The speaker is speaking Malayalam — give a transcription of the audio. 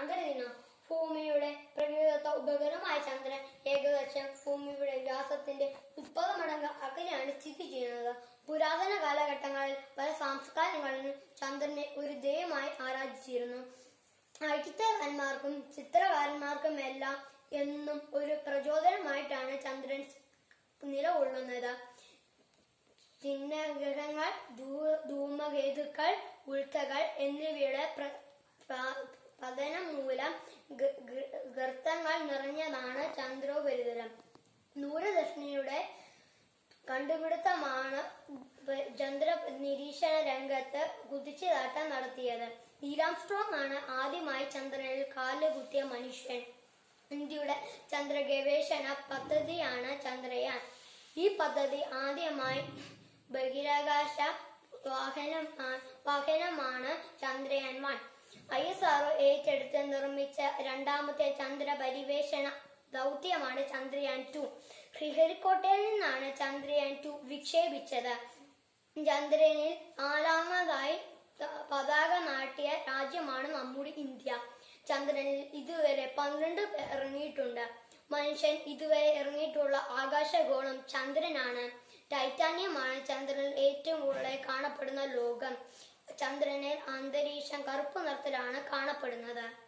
ചന്ദ്രദിനം ഭൂമിയുടെ പ്രകൃതിദത്ത ഉപഗ്രഹമായ ചന്ദ്രൻ ഏകദേശം ഭൂമിയുടെ വ്യാസത്തിന്റെ മുപ്പത് മടങ്ങ് അകലെയാണ് സ്ഥിതി ചെയ്യുന്നത് പുരാതന കാലഘട്ടങ്ങളിൽ പല സംസ്കാരങ്ങളിലും ചന്ദ്രനെ ഒരു ദൈവമായി ആരാധിച്ചിരുന്നു എഴുത്തുകാരന്മാർക്കും ചിത്രകാരന്മാർക്കും എല്ലാം എന്നും ഒരു പ്രചോദനമായിട്ടാണ് ചന്ദ്രൻ നിലകൊള്ളുന്നത് ചിഹ്നഗ്രഹങ്ങൾ ധൂ- ധൂമകേതുക്കൾ ഉൽക്കകൾ എന്നിവയുടെ പ്ര- പ- പതനം മൂലം ഗ- ഗ- ഗർത്തങ്ങൾ നിറഞ്ഞതാണ് ചന്ദ്രോപരിതലം ദൂരദർശിനിയുടെ കണ്ടുപിടുത്തമാണ് പ- ചന്ദ്ര നിരീക്ഷണ രംഗത്ത് കുതിച്ചുചാട്ടം നടത്തിയത് നീലാംസ്ട്രോങ് ആണ് ആദ്യമായി ചന്ദ്രനിൽ കാല് കുത്തിയ മനുഷ്യൻ ഇന്ത്യയുടെ ചന്ദ്ര ഗവേഷണ പദ്ധതിയാണ് ചന്ദ്രയാൻ ഈ പദ്ധതി ആദ്യമായി ബഹിരാകാശ വാഹനമാണ് വാഹനമാണ് Chandrayaan one I S R ഏറ്റെടുത്ത് നിർമ്മിച്ച രണ്ടാമത്തെ ചന്ദ്ര പരിവേഷണ ദൗത്യമാണ് ചന്ദ്രയാൻ ടു ശ്രീഹരിക്കോട്ടയിൽ നിന്നാണ് ചന്ദ്രയാൻ ടു വിക്ഷേപിച്ചത് ചന്ദ്രനിൽ നാലാമതായി പതാക നാട്ടിയ രാജ്യമാണ് നമ്മുടെ ഇന്ത്യ ചന്ദ്രനിൽ ഇതുവരെ പന്ത്രണ്ട് പേർ ഇറങ്ങിയിട്ടുണ്ട് മനുഷ്യൻ ഇതുവരെ ഇറങ്ങിയിട്ടുള്ള ആകാശഗോളം ചന്ദ്രനാണ് ടൈറ്റാനിയമാണ് ചന്ദ്രനിൽ ഏറ്റവും കൂടുതൽ കാണപ്പെടുന്ന ലോകം ചന്ദ്രനിൽ അന്തരീക്ഷം കറുപ്പ് നിറത്തിലാണ് കാണപ്പെടുന്നത്